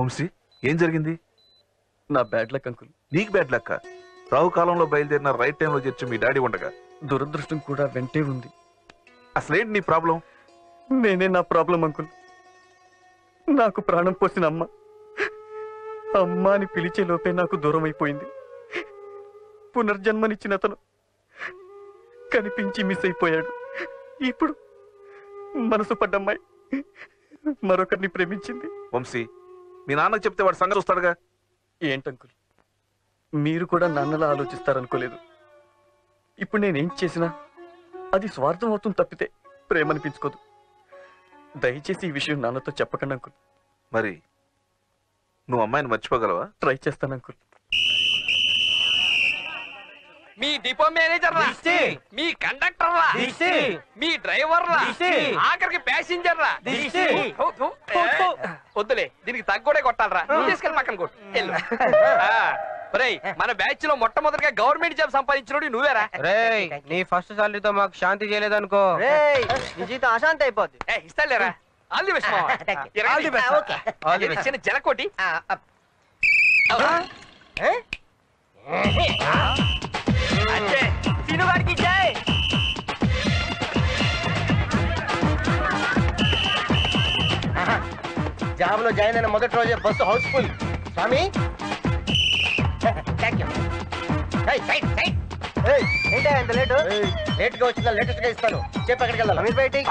వంశీ ఏం జరిగింది నా బ్యాడ్ లక్ అంకుల్ నీకు బ్యాడ్ లెక్క రావు కాలంలో బయలుదేరిన రైట్ టైంలో చేర్చి మీ డాడీ ఉండగా దురదృష్టం కూడా వెంటే ఉంది అసలేంటి నీ ప్రాబ్లం నేనే నా ప్రాబ్లం అంకుల్ నాకు ప్రాణం పోసిన అమ్మ అమ్మ అని పిలిచే లోపే నాకు దూరం అయిపోయింది పునర్జన్మనిచ్చిన అతను కనిపించి మిస్ అయిపోయాడు ఇప్పుడు మనసు పడ్డమ్మాయి మరొకరిని ప్రేమించింది వంశీ మీ నాన్నకు చెప్తే వాడు సంగతి వస్తాడుగా ఏంటంకుల్ మీరు కూడా నాన్నలా ఆలోచిస్తారనుకోలేదు ఇప్పుడు నేనేం చేసినా అది స్వార్థం అవుతుంది తప్పితే ప్రేమ అనిపించుకోదు దయచేసి ఈ విషయం నాన్నతో చెప్పకండి అంకుల్ మరి నువ్వు అమ్మాయిని మర్చిపోగలవా ట్రై చేస్తాను అంకుల్ మీ డిపో మేనేజర్ రా మీ కండక్టర్ రా మీ డ్రైవర్ రా ఆఖరికి ప్యాసింజర్ రా థు, థు. వద్దులే దీనికి తగ్గోడే కొట్టాలరా నువ్వు తీసుకెళ్ళి పక్కన కొట్టు వెళ్ళు. ఆ, ఒరేయ్ మన బ్యాచ్ లో మొట్టమొదటిగా గవర్నమెంట్ జాబ్ సంపాదించినోడు నువ్వేరా రేయ్ నీ ఫస్ట్ సాలరీతో మాకు శాంతి చేయలేదనుకో నీ జీవితం అశాంతి అయిపోద్ది ఏ ఇస్తాలేరా all the best Thank you. All the best. Okay. All the best. చిన్న జలకోటి అంతే తినుగాడికి జై జాబ్ లో జాయిన్ అయిన మొదటి రోజే బస్సు హౌస్ఫుల్ స్వామి థ్యాంక్ యూ ఏంటో ఎంత లేటు లేట్ గా వచ్చిందా లేటెస్ట్ గా ఇస్తాను చెప్పి ఎక్కడికి వెళ్ళాలి అమీర్ బయటికి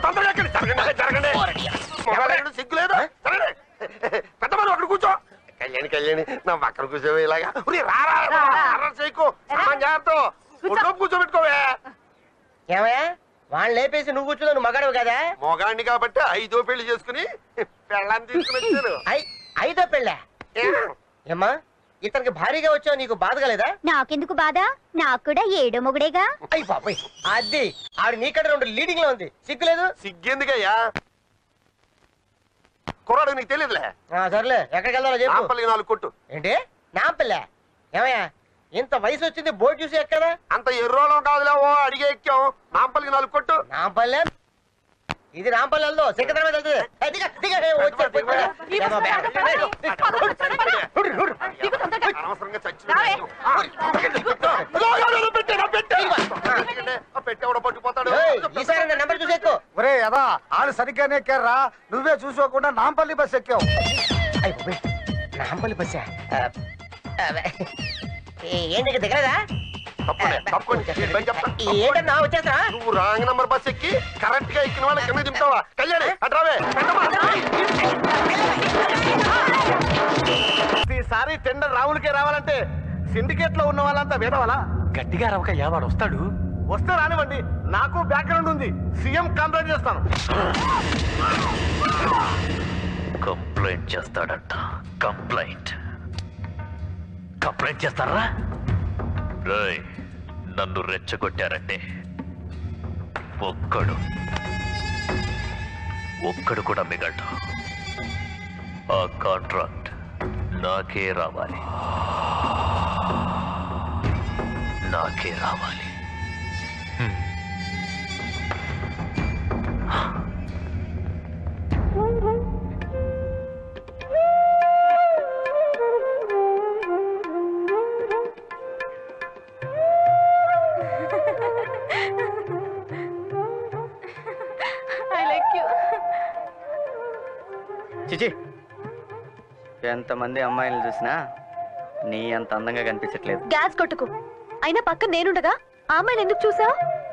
పెద్దవాడు అక్కడ కూర్చో కళ్యాణి కళ్యాణి నా పక్కన కూర్చోవే ఇలాగా ఉరి, రా, రా, రా, రా, చేయకు సామాన్ జాగ్రత్త ఒళ్ళో కూర్చోబెట్టుకోవే ఏమయ్యా వాళ్ళని లేపేసి నువ్వు కూర్చున్నా నువ్వు మగాడు కదా మొగాడిని కాబట్టి ఐదో పెళ్లి చేసుకుని పెళ్ళాన్ని తీసుకుని వచ్చాను ఐ ఐదో పెళ్ళా ఏమ్మా ఇతనికి భారీగా వచ్చావు నీకు బాధగా లేదా నాకెందుకు బాధ నాకు కూడా ఏడో మొగుడేగా అయ్యి బాబాయ్ అది ఆవిడ నీకంటే రెండు లీడింగ్ లో ఉంది సిగ్గులేదు సిగ్గెందుకయ్యా కుర్రాడు నీకు తెలియదులే ఆ, సర్లే ఎక్కడికి వెళ్దాలో చెప్పు నాంపల్లికి నాలుగు కొట్టు ఏంటి నాంపల్లె ఏమయ్యా ఇంత వయసు వచ్చింది బోర్డు చూసి ఎక్కడా అంత ఎర్రోళం కాదులే ఓ అడిగే ఎక్కాం నాంపల్లికి నాలుగు కొట్టు నాంపల్లె ఇది నాంపల్లె వెళ్దు సికింద్రాబాద్ వెళ్తుంది ఏ, దిగ, దిగ, ఏ, వచ్చే, వచ్చే. ఏమో బే. హుర్రు, హుర్రు. అనవసరంగా చచ్చిన పెట్టేవాడు పట్టుకుపోతాడు ఏయ్, ఈసారి నా నెంబర్ చూసి ఎక్కువ ఒరే యదా ఆడు సరిగ్గానే ఎక్కారా నువ్వే చూసుకోకుండా నాంపల్లి బస్ ఎక్కావు అయ్యి బాబోయ్, నాంపల్లి బస్సా ఆ, ఆ, ఏ- ఏంటి ఇక దిగలేదా తప్పండి తప్పండి ఈ పని చెప్తా ఏంటన్నా వచ్చేస్తా నువ్వు రాంగ్ నంబర్ బస్ ఎక్కి కరెక్ట్ గా ఎక్కిన వాళ్ళ కింద దింపుతావా కళ్యాణి అట్రావే ఈసారి టెండర్ రావులకే రావాలంటే సిండికేట్ లో ఉన్న వాళ్ళంతా వేదవాలా గట్టిగా రవక వాడు వస్తాడు వస్తే రానివ్వండి నాకు బ్యాక్గ్రౌండ్ ఉంది సీఎం కంప్లైంట్ చేస్తాను కంప్లైంట్ చేస్తాడంట కంప్లైంట్ కంప్లైంట్ చేస్తారా రేయ్ నన్ను రెచ్చగొట్టారంటే ఒక్కడు ఒక్కడు కూడా మిగలడు ఆ కాంట్రాక్ట్ నాకే రావాలి నాకే రావాలి ఐ లైక్ యూ చిచి ఎంతమంది అమ్మాయిలు చూసినా నీ అంత అందంగా కనిపించట్లేదు గ్యాస్ కొట్టుకు అయినా పక్కన నేనుండగా ఆ అమ్మాయిని ఎందుకు చూసావు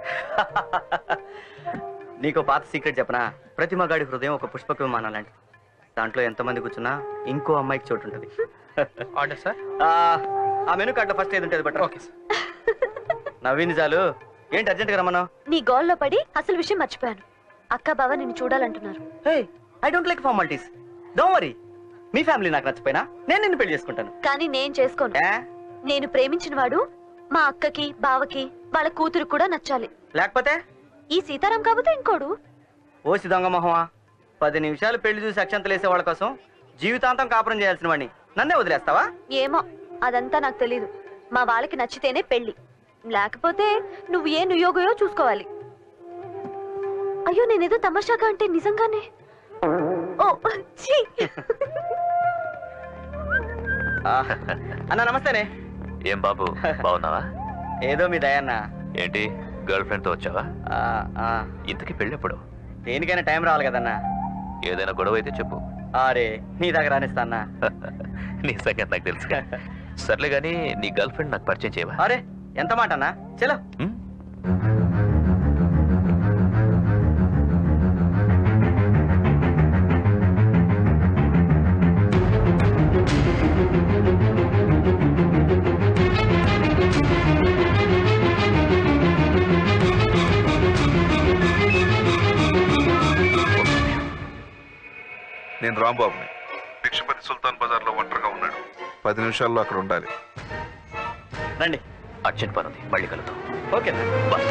నీకు పాత సీక్రెట్ చెప్పనా ప్రతి మగాడి హృదయం ఒక పుష్పక విమానం లాంటిది దాంట్లో ఎంతమంది కూర్చున్నా ఇంకో అమ్మాయికి చోటు ఉంటుంది ఆర్డర్ సార్ ఆ మెనూ కార్డులో ఫస్ట్ ఏది ఉంటుంది బట్టర్ ఓకే నవ్వింది చాలు ఏంటి అర్జెంట్గా రమ్మన్నావు నీ గోల్లో పడి అసలు విషయం మర్చిపోయాను అక్క బావ నిన్ను చూడాలంటున్నారు hey I don't like formalities don't worry మీ ఫ్యామిలీ నాకు నచ్చిపోయినా నేను నిన్ను పెళ్లి చేసుకుంటాను కానీ నేను చేసుకోను ఏ? నేను ప్రేమించిన వాడు మా అక్కకి బావకి వాళ్ళ కూతురు కూడా నచ్చాలి లేకపోతే ఈ సీతారాం కాకపోతే ఇంకోడు ఓసి దొంగ మొహమా పది నిమిషాలు పెళ్లి చూసి అక్షంతలు వేసే వాళ్ళ కోసం జీవితాంతం కాపురం చేయాల్సిన వాడిని నన్నే వదిలేస్తావా ఏమో అదంతా నాకు తెలీదు మా వాళ్ళకి నచ్చితేనే పెళ్లి లేకపోతే నువ్వు ఏ నుయోగయో చూసుకోవాలి అయ్యో నేనేదో తమాషాగా అంటే నిజంగానే ఓ ఛీ ఆ, అన్న నమస్తేనే ఏం బాబు బాగున్నావా ఏదో మీ దయన్న ఏంటి గర్ల్ ఫ్రెండ్ తో వచ్చావా ఆ, ఆ, ఇంతకీ పెళ్ళెప్పుడు దేనికైనా టైం రావాలి కదన్నా ఏదైనా గొడవ అయితే చెప్పు అరే నీ దగ్గర రానిస్తా అన్నా నీ సంగతి నాకు తెలుసు సర్లే గానీ నీ గర్ల్ ఫ్రెండ్ నాకు పరిచయం చేయవా అరే ఎంత మాట అన్నా చలో ఉమ్? నేను రాంబాబుని భిక్షపతి సుల్తాన్ బజార్ లో ఒంటరిగా ఉన్నాడు పది నిమిషాల్లో అక్కడ ఉండాలి రండి అర్జెంట్ పని ఉంది మళ్ళీ కలుద్దాం ఓకేనా బాయ్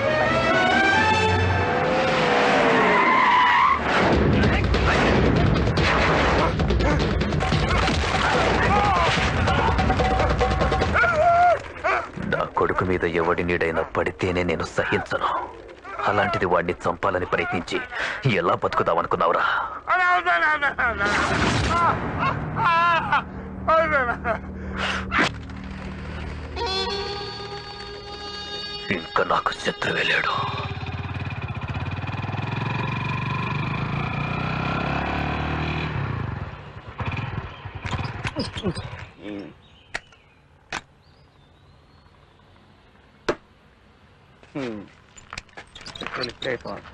నా కొడుకు మీద ఎవడి నీడైనా పడితేనే నేను సహించను అలాంటిది వాడిని చంపాలని ప్రయత్నించి ఎలా బతుకుదామనుకున్నావురా ఇంకా నాకు శత్రువే లేడు హ్మ్. పెట్రోల్ ఇప్పుడే అయిపోవాలి.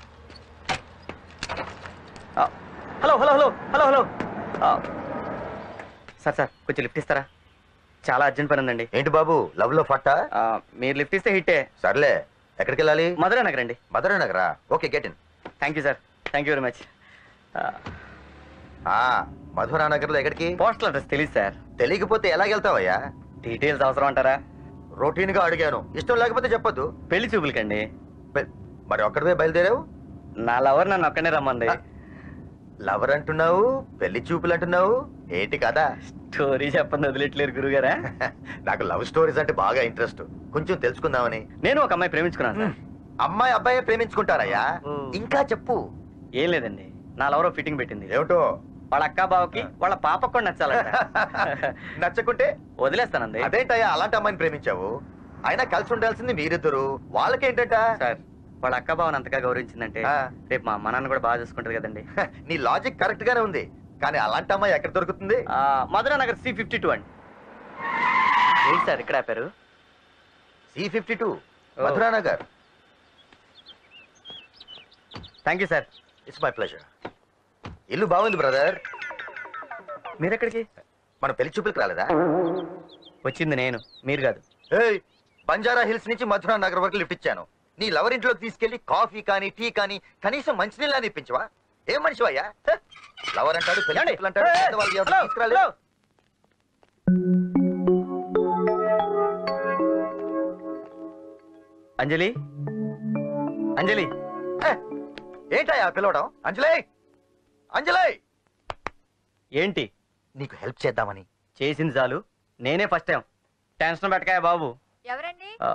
ఆ, hello hello hello hello hello ఆ, సార్ సార్ కొంచెం లిఫ్ట్ ఇస్తారా చాలా అర్జెంట్ పని ఉందండి ఏంటి బాబు లవ్ లో ఫట్టా ఆ, మీరు లిఫ్ట్ ఇస్తే హిట్టే సర్లే ఎక్కడికి వెళ్ళాలి మధురా నగర్ అండి మధుర నగరా okay get in thank you sir thank you very much Madhura Nagar లో ఎక్కడికి పోస్టల్ అడ్రస్ తెలియదు సార్ తెలియకపోతే ఎలాగెళ్తావయ్యా డీటెయిల్స్ అవసరం అంటారా రొటీన్ గా అడిగాను ఇష్టం లేకపోతే చెప్పొద్దు పెళ్లి చూపులకండి పె- మరి ఒక్కడివే బయలుదేరావు నా లవర్ నన్ను ఒక్కనే రమ్మంది లవర్ అంటున్నావు పెళ్లి చూపులు అంటున్నావు ఏంటి కదా స్టోరీ చెప్పండి వదిలేట్లేరు గురుగారా నాకు లవ్ స్టోరీస్ అంటే బాగా ఇంట్రెస్ట్ కొంచెం తెలుసుకుందామని నేను ఒక అమ్మాయి ప్రేమించుకున్నాను సార్ అమ్మాయి అబ్బాయి ప్రేమించుకుంటారయ్యా ఓ. ఇంకా చెప్పు ఏం లేదండి నా లవర్ ఫిట్టింగ్ పెట్టింది ఏమిటో వాళ్ళ అక్క బావకి వాళ్ళ పాపకు కూడా నచ్చాలంట నచ్చకుంటే వదిలేస్తానండి అదేంటయ్యా అలాంటి అమ్మాయిని ప్రేమించావు అయినా కలిసి ఉండాల్సింది మీరిద్దరు వాళ్ళకేంటంట సార్ వాళ్ళ అక్క బావని అంతగా గౌరవించిందంటే ఆ. రేపు మా అమ్మ నాన్న కూడా బాగా చూసుకుంటారు కదండి నీ లాజిక్ కరెక్ట్ గానే ఉంది కానీ అలాంటి అమ్మాయి ఎక్కడ దొరుకుతుంది ఆ, Madhura Nagar C fifty two అండి ఏంటి సార్ ఇక్కడ ఆపారు C fifty two Madhura Nagar thank you sir it's my pleasure ఇల్లు బాగుంది బ్రదర్ మీరు ఎక్కడికి మన పెళ్లి చూపులకు రాలేదా వచ్చింది నేను మీరు కాదు ఏయ్ బంజారా హిల్స్ నుంచి మధురా నగర్ వరకు లిఫ్ట్ ఇచ్చాను నీ లవర్ ఇంట్లోకి తీసుకెళ్లి కాఫీ కానీ టీ కానీ కనీసం మంచినీళ్ళు అని ఇప్పించవా ఏం మనిషివయ్యా హ? లవర్ అంటాడు పెళ్లి ఏమండి? చూపులు అంటాడు ఏయ్, పెద్దవాళ్ళు ఎవరు హలో, తీసుకురాలేదు హలో. అంజలి అంజలి హ? ఏంటయ్యా పిలవడం అంజలే అంజలే ఏంటి నీకు హెల్ప్ చేద్దామని చేసింది చాలు నేనే ఫస్ట్ టైం టెన్షన్ పెట్టకాయ బాబు ఎవరండి ఆ,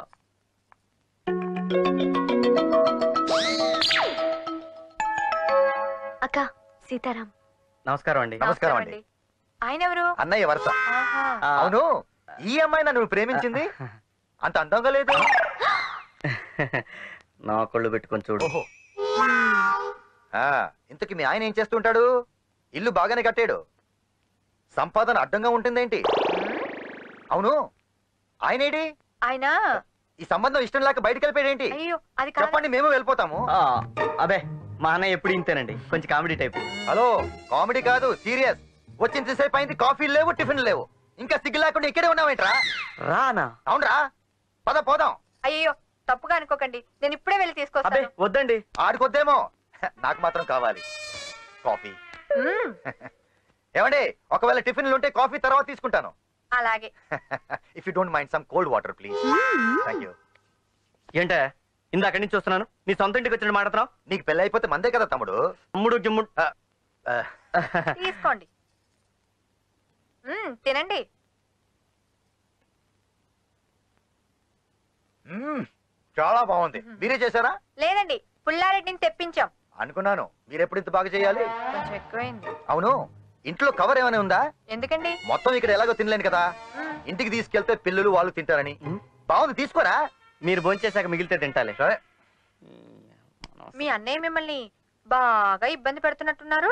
అక్క సీతారాం నమస్కారం అండి నమస్కారం అండి ఆయన ఎవరు అన్నయ్య వరుస ఆ, అవును ఈ అమ్మాయి నువ్వు ప్రేమించింది అంత అందంగా లేదు నా కొళ్ళు పెట్టుకొని చూడు ఓహో ఆ, ఇంతకి మీ ఆయన ఏం చేస్తుంటాడు ఇల్లు బాగానే కట్టాడు సంపాదన అడ్డంగా ఉంటుందేంటి అవును ఆయనేడి ఆయన ఈ సంబంధం ఇష్టం లేక బయటకు వెళ్ళిపోయాడేంటి అయ్యో అది చెప్పండి మేము వెళ్ళిపోతాము ఆ, అబే మా అన్నయ్య ఎప్పుడు ఇంతేనండి కొంచెం కామెడీ టైప్ హలో కామెడీ కాదు సీరియస్ వచ్చింతసేపు అయింది కాఫీ లేవు టిఫిన్ లేవు ఇంకా సిగ్గు లేకుండా ఇక్కడే ఉన్నావేంట్రా రానా అవునరా పద పోదాం అయ్యో తప్పుగా అనుకోకండి నేను ఇప్పుడే వెళ్ళి అబే తీసుకొస్తాను వద్దండి ఆడుకొద్దేమో నాకు మాత్రం కావాలి కాఫీ ఏమండి ఒకవేళ టిఫిన్లు ఉంటే కాఫీ తర్వాత తీసుకుంటాను అలాగే if you don't mind some cold water please thank you ఏంట ఇందాక నుంచి చూస్తున్నాను నీ సొంత ఇంటికి వచ్చినట్టు మాట్లాడుతున్నావు నీకు పెళ్ళి అయిపోతే మందే కదా తమ్ముడు తమ్ముడు గిమ్ముడు ఆ, ఆ, తీసుకోండి మ్మ్, తినండి మ్మ్, చాలా బాగుంది మీరే చేశారా లేదండి పుల్లారెడ్డిని తెప్పించాం అనుకున్నాను మీరు ఎప్పుడు ఇంత బాగా చేయాలి కొంచెం ఎక్కువైంది అవును ఇంట్లో కవర్ ఏమైనా ఉందా ఎందుకండి మొత్తం ఇక్కడ ఎలాగో తినలేను కదా ఇంటికి తీసుకెళ్తే పిల్లలు వాళ్ళు తింటారని బాగుంది తీసుకోరా మీరు భోంచేశాక మిగిలితే తింటాలే సరే మీ అన్నయ్య మిమ్మల్ని బాగా ఇబ్బంది పెడుతున్నట్టున్నారు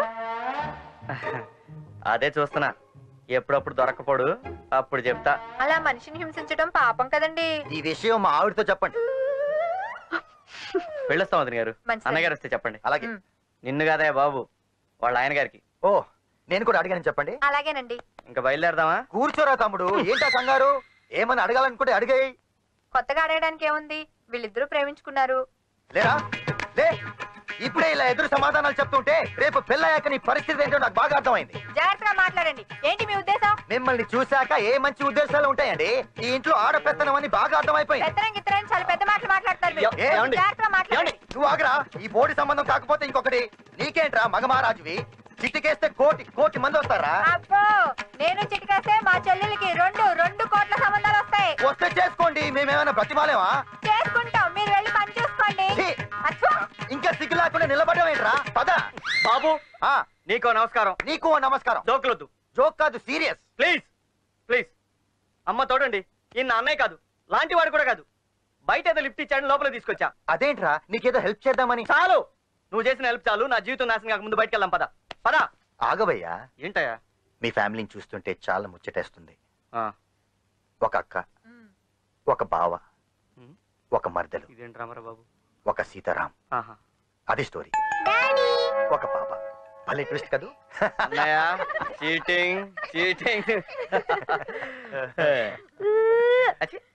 అదే చూస్తున్నా ఎప్పుడప్పుడు దొరకపోడు అప్పుడు చెప్తా అలా మనిషిని హింసించడం పాపం కదండి ఈ విషయం మా ఆవిడతో చెప్పండి వెళ్ళొస్తాం వదిన గారు మంచిది. అన్నగారు వస్తే చెప్పండి అలాగే ఉమ్. నిన్ను కాదయ్య బాబు వాళ్ళ ఆయన గారికి ఓ నేను కూడా అడిగాను చెప్పండి అలాగేనండి ఇంకా బయలుదేరదామా కూర్చోరా తమ్ముడు ఏంటా కంగారు ఏమని అడగాలనుకుంటే అడిగాయి కొత్తగా అడగడానికి ఏముంది వీళ్ళిద్దరూ ప్రేమించుకున్నారు లేరా లే ఇప్పుడే ఇలా ఎదురు సమాధానాలు చెప్తుంటే రేపు పెళ్ళయ్యాక నీ పరిస్థితి ఏంటో నాకు బాగా అర్థమైంది జాగ్రత్తగా మాట్లాడండి ఏంటి మీ ఉద్దేశం మిమ్మల్ని చూశాక ఏ మంచి ఉద్దేశాలు ఉంటాయండి ఈ ఇంట్లో ఆడపెత్తనం అని బాగా అర్థమైపోయింది పెత్తనం గిత్తనం చాలా పెద్ద మాటలు మాట్లాడతారు మీరు. ఏ, ఏమండి? జాగ్రత్తగా మాట్లాడండి నువ్వు ఆగరా ఈ బోడి సంబంధం కాకపోతే ఇంకొకటి నీకేంట్రా మగమహారాజువి చిట్టికేస్తే కోటి కోటి మంది వస్తారా అబ్బో నేను చిటికేస్తే మా చెల్లెలకి రెండు రెండు కోట్ల సంబంధాలు వస్తాయి వస్తే చేసుకోండి మేమేమైనా బ్రతిమాలేమా చేసుకుంటాం మీరు వెళ్ళి పని చూసుకోండి ఛీ! అచ్చా ఇంకా సిగ్గు లేకుండా నిలబడడం ఏంట్రా పద బాబు ఆ, నీకో నమస్కారం నీకు ఓ నమస్కారం జోకులొద్దు జోక్ కాదు సీరియస్ ప్లీజ్ ప్లీజ్ అమ్మ తోడండి ఈ నా అన్నయ్య కాదు లాంటి వాడు కూడా కాదు బయట ఏదో లిఫ్ట్ ఇచ్చాడు లోపల తీసుకొచ్చా అదేంట్రా నీకేదో హెల్ప్ చేద్దామని చాలు నువ్వు చేసిన హెల్ప్ చాలు నా జీవితం నాశనం కాక ముందు బయటకు వెళ్దాం పద పద ఆగవయ్యా ఏంటయ్యా మీ ఫ్యామిలీని చూస్తుంటే చాలా ముచ్చటేస్తుంది ఆ, ఒక అక్క ఒక బావ ఉమ్, ఒక మర్దలు ఇదేంటి రామారావు బాబు ఒక సీతారాం ఆహా అది స్టోరీ ఒక పాప భలే ట్విస్ట్ కదూ అన్నయ్య చీటింగ్ చీటింగ్